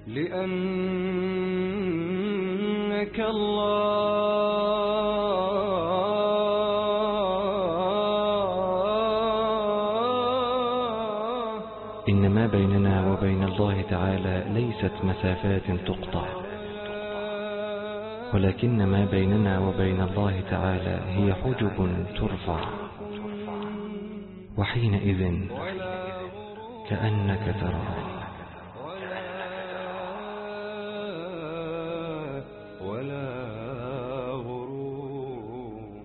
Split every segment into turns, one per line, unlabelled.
لأنك الله
إن ما بيننا وبين الله تعالى ليست مسافات تقطع ولكن ما بيننا وبين الله تعالى هي حجب ترفع وحينئذ كأنك تراه
ولا غروب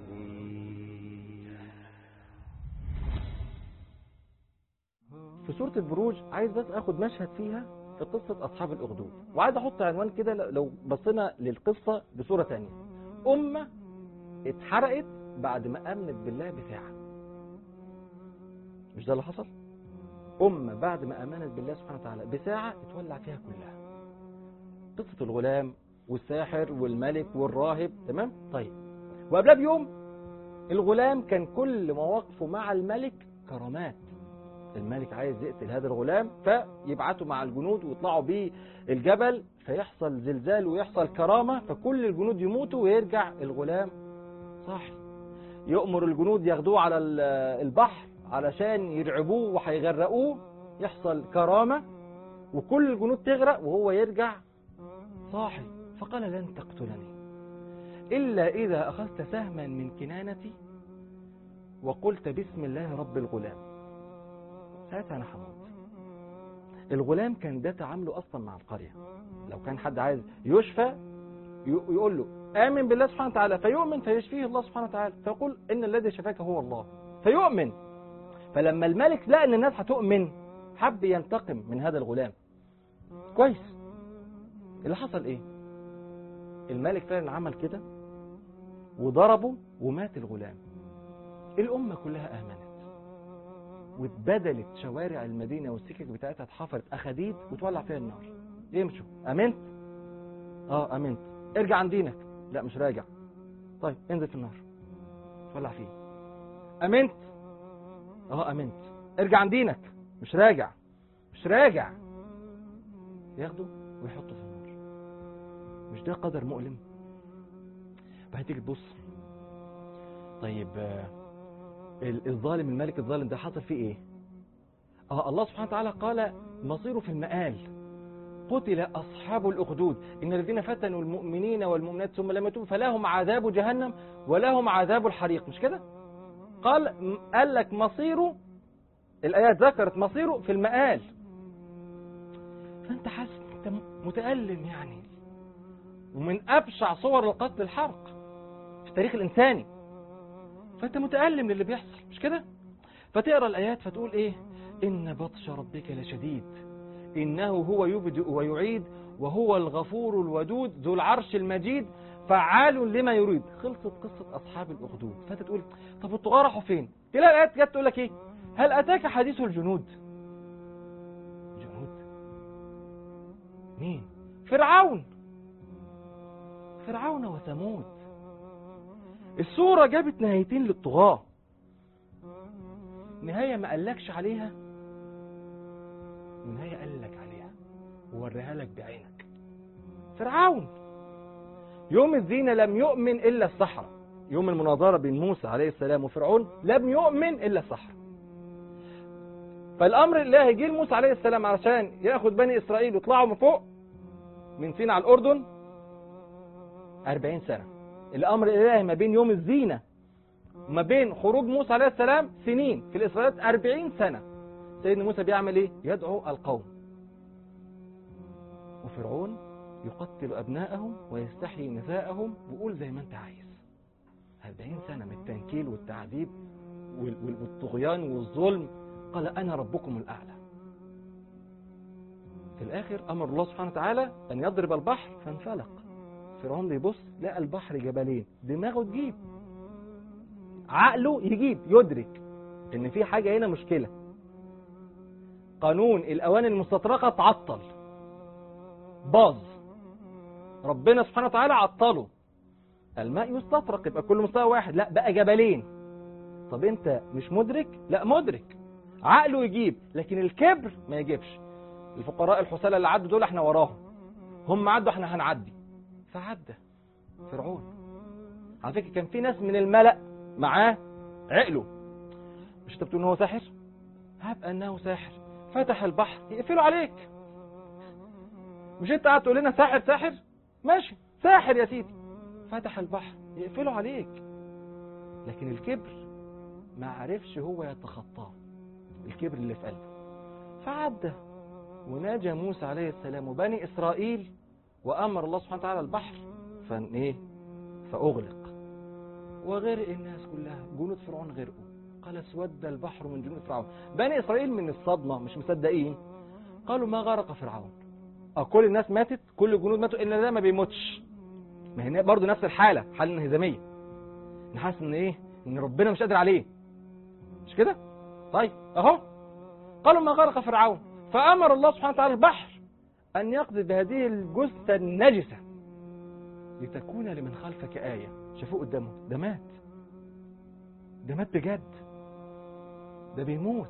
في سورة البروج عايز بس اخد مشهد فيها في قصة اصحاب الاخدود وعايز احط عنوان كده لو بصينا للقصة بصورة تانية امة اتحرقت بعد ما امنت بالله بساعة مش ده اللي حصل امة بعد ما امنت بالله سبحانه وتعالى بساعة اتولع فيها كلها قصة الغلام والساحر والملك والراهب تمام طيب وقبلها بيوم الغلام كان كل مواقفه مع الملك كرامات الملك عايز يقتل هذا الغلام فيبعته مع الجنود ويطلعوا بيه الجبل فيحصل زلزال ويحصل كرامة فكل الجنود يموتوا ويرجع الغلام صاحي يؤمر الجنود ياخدوه على ال- البحر علشان يرعبوه وهيغرقوه يحصل كرامة وكل الجنود تغرق وهو يرجع صاحي فقال لن تقتلني إلا إذا أخذت سهما من كنانتي وقلت بسم الله رب الغلام ساعتها أنا هموت الغلام كان ده تعامله أصلا مع القرية لو كان حد عايز يشفى ي- يقول له آمن بالله سبحانه وتعالى فيؤمن فيشفيه الله سبحانه وتعالى فيقول إن الذي شفاك هو الله فيؤمن فلما الملك لقى إن الناس هتؤمن حب ينتقم من هذا الغلام كويس اللي حصل إيه الملك فعلا عمل كده وضربه ومات الغلام الأمة كلها آمنت واتبدلت شوارع المدينة والسكك بتاعتها اتحفرت أخديد وتولع فيها النار يمشوا أمنت؟ اه أمنت ارجع عن دينك لا مش راجع طيب انزل في النار تولع فيه أمنت؟ اه أمنت ارجع عن دينك مش راجع مش راجع ياخده ويحطه في النار مش ده قدر مؤلم بعد تيجي تبص طيب آه، ال- الظالم الملك الظالم ده حصل فيه ايه اه الله سبحانه وتعالى قال مصيره في المآل قتل أصحاب الأخدود إن الذين فتنوا المؤمنين والمؤمنات ثم لم يتوبوا فلهم عذاب جهنم ولهم عذاب الحريق مش كده قال م- قال لك مصيره الآيات ذكرت مصيره في المآل فأنت حاسس أنت م- متألم يعني ومن أبشع صور القتل الحرق في التاريخ الإنساني فأنت متألم للي بيحصل مش كده فتقرأ الآيات فتقول إيه إن بطش ربك لشديد إنه هو يبدئ ويعيد وهو الغفور الودود ذو العرش المجيد فعال لما يريد خلصت قصة أصحاب الأخدود فأنت تقول طب الطغاة راحوا فين تلاقي الآيات جت تقول لك إيه هل أتاك حديث الجنود جنود مين فرعون فرعون وثمود السورة جابت نهايتين للطغاة نهاية ما قالكش عليها ونهاية قال لك عليها ووريها لك بعينك فرعون يوم الزينة لم يؤمن إلا السحرة يوم المناظرة بين موسى عليه السلام وفرعون لم يؤمن إلا السحرة فالأمر الله جه لموسى عليه السلام علشان ياخد بني إسرائيل ويطلعوا من فوق من سينا على الأردن 40 سنة الأمر الإلهي ما بين يوم الزينة وما بين خروج موسى عليه السلام سنين في الإسرائيليات 40 سنة سيدنا موسى بيعمل إيه؟ يدعو القوم وفرعون يقتل أبناءهم ويستحيي نساءهم ويقول زي ما أنت عايز 40 سنة من التنكيل والتعذيب وال- وال- والطغيان والظلم قال أنا ربكم الأعلى في الآخر أمر الله سبحانه وتعالى أن يضرب البحر فانفلق فرعون بيبص لقى البحر جبلين دماغه تجيب عقله يجيب يدرك ان في حاجة هنا مشكلة قانون الاواني المستطرقة تعطل باظ ربنا سبحانه وتعالى عطله الماء يستطرق يبقى كل مستوى واحد لا بقى جبلين طب انت مش مدرك لا مدرك عقله يجيب لكن الكبر ما يجيبش الفقراء الحسالة اللي عدوا دول احنا وراهم هم عدوا احنا هنعدي فعدى فرعون على فكره كان في ناس من الملأ معاه عقله مش انت بتقول ان هو ساحر هب انه ساحر فتح البحر يقفلوا عليك مش انت قاعد تقول لنا ساحر ساحر ماشي ساحر يا سيدي فتح البحر يقفلوا عليك لكن الكبر ما عرفش هو يتخطاه الكبر اللي في قلبه فعدى وناجى موسى عليه السلام وبني إسرائيل وأمر الله سبحانه وتعالى البحر فان إيه فأغلق وغرق الناس كلها جنود فرعون غرقوا قال اسود البحر من جنود فرعون بني إسرائيل من الصدمة مش مصدقين قالوا ما غرق فرعون اه كل الناس ماتت كل الجنود ماتوا إلا ده ما بيموتش ما هي برضه نفس الحالة حالة انهزامية نحس ان ايه ان ربنا مش قادر عليه مش كده طيب اهو قالوا ما غرق فرعون فأمر الله سبحانه وتعالى البحر أن يقذف هذه الجثة النجسة لتكون لمن خلفك آية شافوه قدامه ده مات ده مات بجد ده بيموت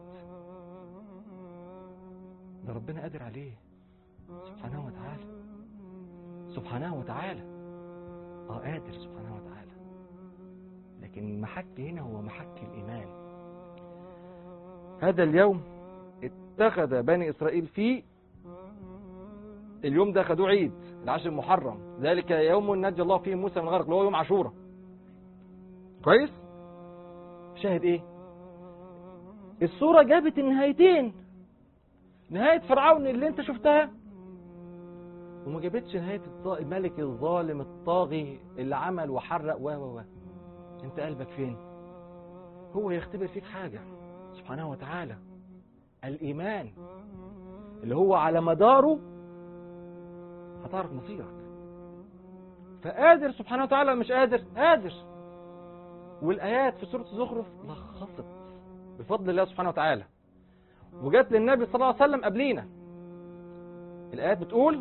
ده ربنا قادر عليه سبحانه وتعالى سبحانه وتعالى اه قادر سبحانه وتعالى لكن المحك هنا هو محك الإيمان هذا اليوم اتخذ بني إسرائيل فيه اليوم ده خدوه عيد العشر المحرم ذلك يوم نجى الله فيه موسى من الغرق اللي هو يوم عاشوراء كويس شاهد ايه الصورة جابت النهايتين نهاية فرعون اللي انت شفتها وما جابتش نهاية الط- الملك الظالم الطاغي اللي عمل وحرق و و و انت قلبك فين هو يختبر فيك حاجة سبحانه وتعالى الإيمان اللي هو على مداره هتعرف مصيرك فقادر سبحانه وتعالى مش قادر قادر والآيات في سورة الزخرف لخصت بفضل الله سبحانه وتعالى وجات للنبي صلى الله عليه وسلم قبلينا الآيات بتقول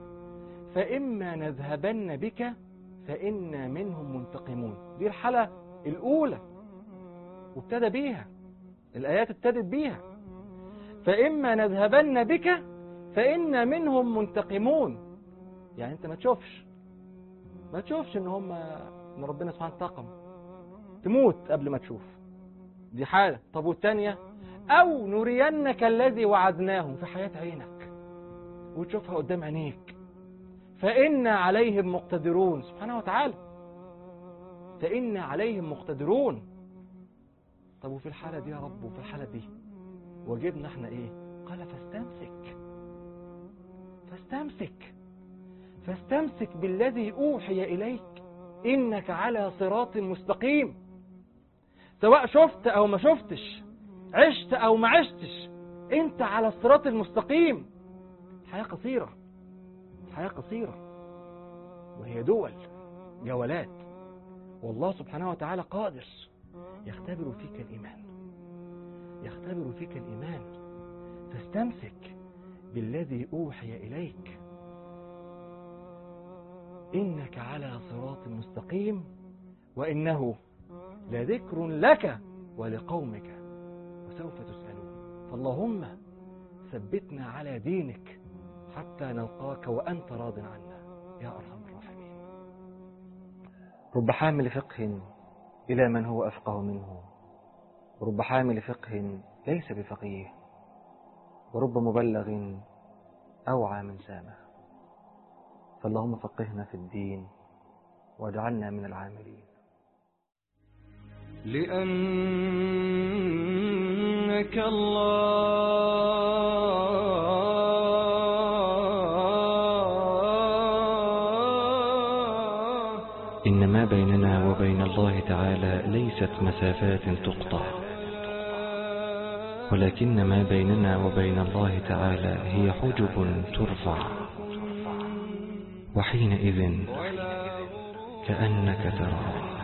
فإما نذهبن بك فإنا منهم منتقمون دي الحالة الأولى وابتدى بيها الآيات ابتدت بيها فإما نذهبن بك فإنا منهم منتقمون يعني أنت ما تشوفش ما تشوفش إن هم إن ربنا سبحانه انتقم تموت قبل ما تشوف دي حالة طب والتانية أو نرينك الذي وعدناهم في حياة عينك وتشوفها قدام عينيك فإنا عليهم مقتدرون سبحانه وتعالى فإنا عليهم مقتدرون طب وفي الحالة دي يا رب وفي الحالة دي وجبنا احنا ايه قال فاستمسك فاستمسك فاستمسك بالذي أوحي إليك إنك على صراط مستقيم سواء شفت أو ما شفتش عشت أو ما عشتش أنت على الصراط المستقيم الحياة قصيرة الحياة قصيرة وهي دول جولات والله سبحانه وتعالى قادر يختبر فيك الإيمان يختبر فيك الإيمان فاستمسك بالذي أوحي إليك إنك على صراط مستقيم وإنه لذكر لك ولقومك وسوف تسألون فاللهم ثبتنا على دينك حتى نلقاك وأنت راض عنا يا أرحم الراحمين رب حامل فقه إلى من هو أفقه منه ورب حامل فقه ليس بفقيه ورب مبلغ أوعى من سامه فاللهم فقهنا في الدين واجعلنا من العاملين
لأنك الله
إن ما بيننا وبين الله تعالى ليست مسافات تقطع ولكن ما بيننا وبين الله تعالى هي حجب ترفع وحينئذ كأنك تراه